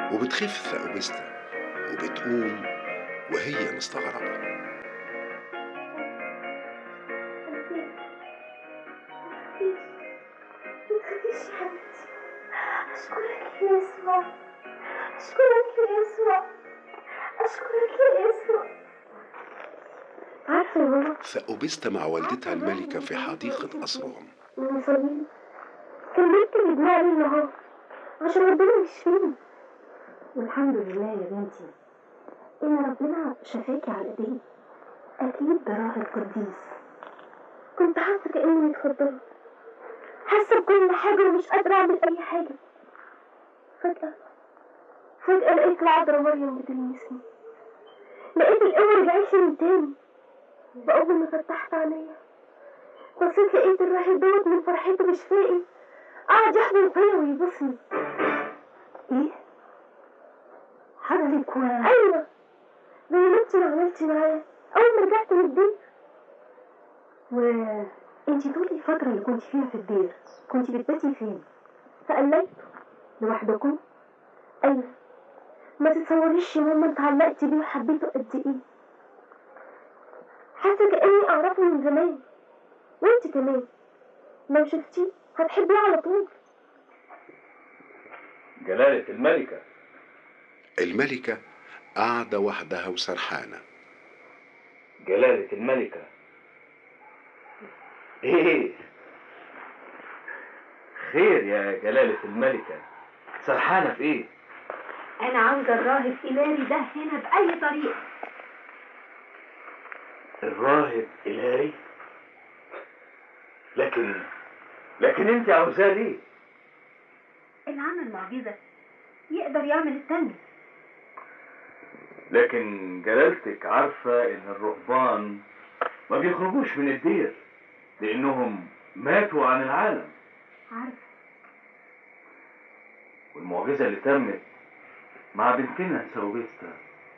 وبتخف ثأوبستا وبتقوم وهي مستغربة تخافيش يا حبيبتي أشكرك يا يسوع أشكرك يا يسوع أشكرك يا يسوع عارفة يا ماما ثأوبستا مع والدتها الملكة في حديقة أسرهم من صغيري كان بيكتب يدمع لي النهار عشان ربنا يشفيني والحمد لله يا بنتي إن ربنا شفاكي على إيديه أكيد ده راهب قديس كنت حاسة كأني متخدرة حاسة بكل حاجة ومش قادرة أعمل أي حاجة فجأة فجأة لقيت العذراء مريم بتلمسني لقيت القوة رجعت لي من تاني بأول ما فتحت عينيا بصيت لقيت الراهب دوت من فرحته بشفائي قعد يحضن فيا ويبوسني ايه؟ حضرتك و ايوه زي ما انت ما عملتي معايا اول ما رجعت من الدير و انت طول الفترة اللي كنت فيها في الدير كنت بتباتي فين؟ فقليت لوحدكم؟ ايوه ما تتصوريش يا ماما انت علقتي بيه وحبيته قد ايه حاسة كأني أعرفه من زمان وانت كمان لو شفتيه هتحبيه على طول جلالة الملكة الملكة قاعدة وحدها وسرحانة جلالة الملكة ايه خير يا جلالة الملكة سرحانة في ايه أنا عاوزة الراهب إلاري ده هنا بأي طريقة الراهب إلهي لكن لكن انت عاوزاه ليه اللي عمل معجزة يقدر يعمل التاني لكن جلالتك عارفة ان الرهبان ما بيخرجوش من الدير لانهم ماتوا عن العالم عارفة والمعجزة اللي تمت مع بنتنا سوبيستا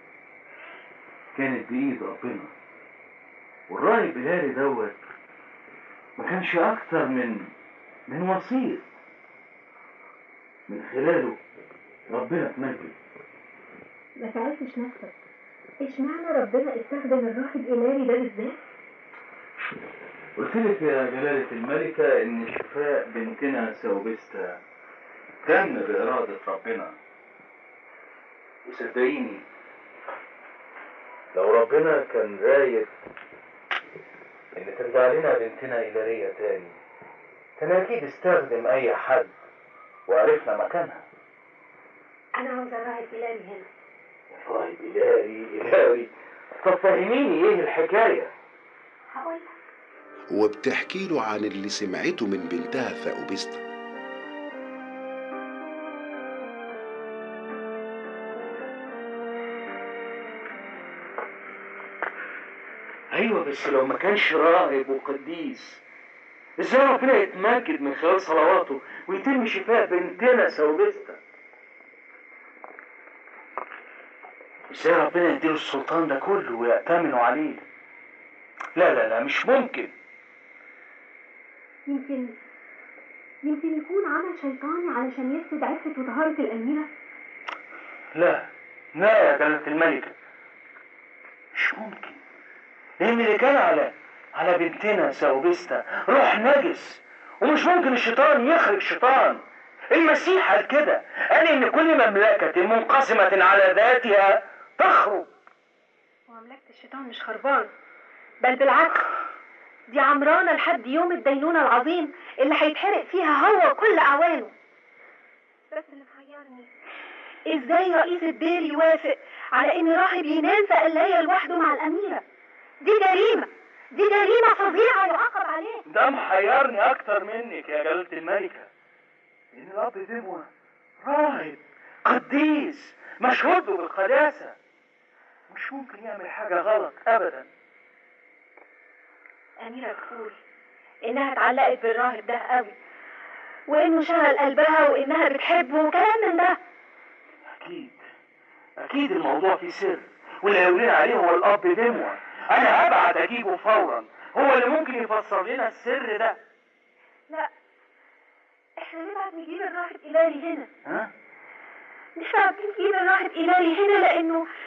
كانت بإيد ربنا والراهب إلهي دوت ما كانش أكتر من من وسيط من خلاله ربنا اتمجد ما سألتش نفسك اشمعنى ربنا استخدم الراهب إلاري ده بالذات؟ قلت لك يا جلالة الملكة إن شفاء بنتنا سوبستا تم بإرادة ربنا وصدقيني لو ربنا كان رايد إن ترجع لنا بنتنا إيلارية تاني كان أكيد استخدم أي حد وعرفنا مكانها أنا عاوزة الراهب إلاري هنا راهب إلهي إلهي طب فهميني إيه الحكاية هقول وبتحكي له عن اللي سمعته من بنتها ثأوبستا ايوه بس لو ما كانش راهب وقديس ازاي ربنا يتمجد من خلال صلواته ويتم شفاء بنتنا سوبستا ازاي ربنا يديله السلطان ده كله ويأتمنوا عليه لا لا لا مش ممكن يمكن يمكن يكون عمل شيطاني علشان يفسد عفة وطهارة الأميرة لا لا يا جلالة الملكة مش ممكن لأن اللي كان على على بنتنا سوبستا روح نجس ومش ممكن الشيطان يخرج شيطان المسيح قال كده قال إن كل مملكة منقسمة على ذاتها تخرج ومملكة الشيطان مش خربان بل بالعكس دي عمرانة لحد يوم الدينونة العظيم اللي هيتحرق فيها هو وكل أعوانه بس اللي محيرني ازاي رئيس الدير يوافق على ان راهب ينام في قلاية لوحده مع الأميرة دي جريمة دي جريمة فظيعة يعاقب عليها ده محيرني أكتر منك يا جلالة الملكة إن الأب دموة راهب قديس مشهود له بالقداسة مش ممكن يعمل حاجة غلط أبدا أميرة بتقول إنها اتعلقت بالراهب ده قوي وإنه شغل قلبها وإنها بتحبه وكلام من ده أكيد أكيد الموضوع فيه سر واللي يولينا عليه هو الأب دموة أنا هبعت أجيبه فورا هو اللي ممكن يفسر لنا السر ده لا إحنا نبعت نجيب الراهب إلهي هنا ها؟ نبعت احنا عارفين راحت إيلاري هنا لأنه